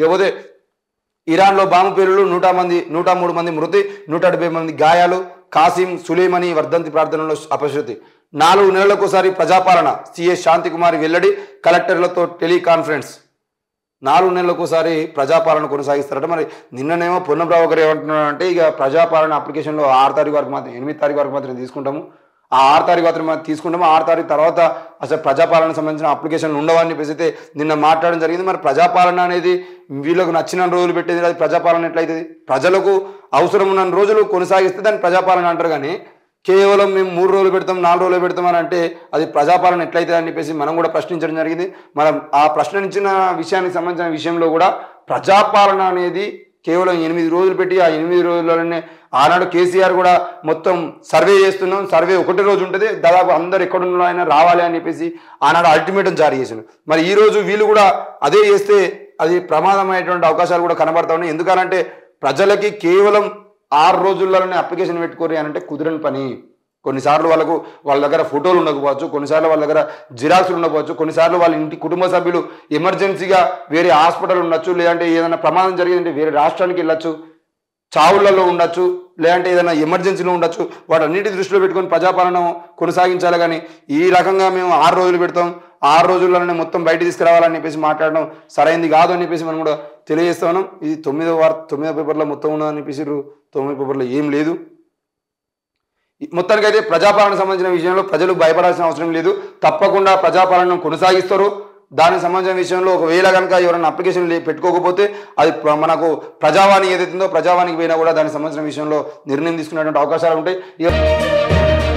ఇకపోతే ఇరాన్లో బాంబు పేలులు నూట మంది నూట మూడు మంది మృతి నూట డెబ్బై మంది గాయాలు కాసిం సులేమని వర్ధంతి ప్రార్థనలో అపశృతి నాలుగు నెలలకోసారి ప్రజాపాలన సిఎస్ శాంతికుమారి వెల్లడి కలెక్టర్లతో టెలికాన్ఫరెన్స్ నాలుగు నెలలకోసారి ప్రజాపాలన కొనసాగిస్తారట మరి నిన్ననేమో పొన్నబ్రావు గారు ఏమంటున్నారంటే ఇక ప్రజాపాలన అప్లికేషన్లో ఆరు తారీఖు వరకు మాత్రం ఎనిమిది తారీఖు వరకు మాత్రం తీసుకుంటాము ఆ ఆరు తారీఖు మాత్రం మనం తీసుకుంటాము ఆరు తారీఖు తర్వాత అసలు ప్రజాపాలన సంబంధించిన అప్లికేషన్లు ఉండవని చెప్పేసి అయితే నిన్న మాట్లాడడం జరిగింది మరి ప్రజాపాలన అనేది వీళ్ళకు నచ్చిన రోజులు పెట్టేది అది ప్రజాపాలన ఎట్లయితుంది ప్రజలకు అవసరం ఉన్న రోజులు కొనసాగిస్తే దాన్ని ప్రజాపాలన అంటారు కానీ కేవలం మేము మూడు రోజులు పెడతాం నాలుగు రోజులు పెడతాం అని అంటే అది ప్రజాపాలన ఎట్లయితే అని చెప్పేసి మనం కూడా ప్రశ్నించడం జరిగింది మనం ఆ ప్రశ్నించిన విషయానికి సంబంధించిన విషయంలో కూడా ప్రజాపాలన అనేది కేవలం ఎనిమిది రోజులు పెట్టి ఆ ఎనిమిది రోజుల్లోనే ఆనాడు కేసీఆర్ కూడా మొత్తం సర్వే చేస్తున్నాం సర్వే ఒకటి రోజు ఉంటుంది దాదాపు అందరు ఎక్కడున్నా అయినా రావాలి అని చెప్పేసి ఆనాడు అల్టిమేటం జారీ చేసిండు మరి ఈ రోజు వీళ్ళు కూడా అదే చేస్తే అది ప్రమాదమైనటువంటి అవకాశాలు కూడా కనబడతా ఉన్నాయి ఎందుకనంటే ప్రజలకి కేవలం ఆరు రోజుల్లోనే అప్లికేషన్ పెట్టుకోరు అని అంటే కుదరని పని కొన్నిసార్లు వాళ్ళకు వాళ్ళ దగ్గర ఫోటోలు ఉండకపోవచ్చు కొన్నిసార్లు వాళ్ళ దగ్గర జిరాక్స్లు ఉండకపోవచ్చు కొన్నిసార్లు వాళ్ళ ఇంటి కుటుంబ సభ్యులు ఎమర్జెన్సీగా వేరే హాస్పిటల్ ఉండొచ్చు లేదంటే ఏదైనా ప్రమాదం జరిగిందంటే వేరే రాష్ట్రానికి వెళ్ళొచ్చు చావులలో ఉండొచ్చు లేదంటే ఏదైనా ఎమర్జెన్సీలో ఉండొచ్చు వాటన్నిటి దృష్టిలో పెట్టుకొని ప్రజాపాలన కొనసాగించాలి కానీ ఈ రకంగా మేము ఆరు రోజులు పెడతాం ఆరు రోజుల్లోనే మొత్తం బయట తీసుకురావాలని చెప్పేసి మాట్లాడడం సరైంది కాదు అని చెప్పేసి మనం కూడా తెలియజేస్తా ఉన్నాం ఇది తొమ్మిదో వార్త తొమ్మిదో పేపర్లో మొత్తం ఉన్నదని చెప్పేసి తొమ్మిదో పేపర్లో ఏం లేదు మొత్తానికైతే ప్రజాపాలన సంబంధించిన విషయంలో ప్రజలు భయపడాల్సిన అవసరం లేదు తప్పకుండా ప్రజాపాలనను కొనసాగిస్తారు దానికి సంబంధించిన విషయంలో ఒకవేళ కనుక ఎవరైనా అప్లికేషన్ లే- పెట్టుకోకపోతే అది ప్ర- మనకు ప్రజావాణి ఏదైతుందో ప్రజావాణికి పోయినా కూడా దానికి సంబంధించిన విషయంలో నిర్ణయం తీసుకునేటువంటి అవకాశాలు ఉంటాయి ఇక